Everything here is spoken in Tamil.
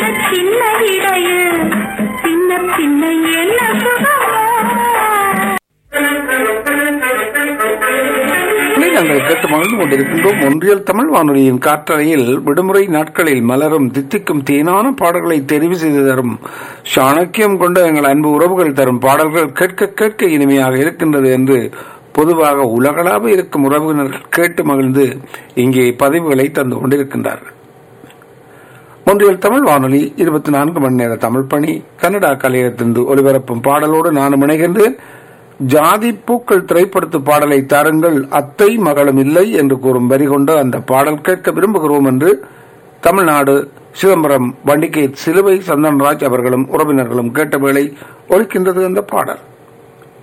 சின்ன இடையில் சின்ன சின்ன என்ன சுகமோ இதை நாங்கள் கேட்டு மகிழ்ந்து கொண்டிருக்கின்றோம் ஒன்றியல் தமிழ் வானொலியின் காற்றறையில் விடுமுறை நாட்களில் மலரும் தித்திக்கும் தேனான பாடல்களை தெரிவு செய்து தரும் சாணக்கியம் கொண்ட எங்கள் அன்பு உறவுகள் தரும் பாடல்கள் கேட்க கேட்க இனிமையாக இருக்கின்றது என்று பொதுவாக உலகளாக இருக்கும் உறவினர்கள் கேட்டு மகிழ்ந்து இங்கே பதிவுகளை தந்து கொண்டிருக்கின்றார்கள் ஒன்றியல் தமிழ் வானொலி இருபத்தி நான்கு மணி நேர தமிழ் பணி கன்னடா கலையத்திலிருந்து ஒலிபரப்பும் பாடலோடு நான் இணைகின்றேன் ஜாதி பூக்கள் திரைப்படத்து பாடலை தாருங்கள் அத்தை மகளும் இல்லை என்று கூறும் வரி கொண்டு அந்த பாடல் கேட்க விரும்புகிறோம் என்று தமிழ்நாடு சிதம்பரம் வண்டிகை சிலுவை சந்தன்ராஜ் அவர்களும் உறவினர்களும் கேட்ட வேளை ஒழிக்கின்றது அந்த பாடல்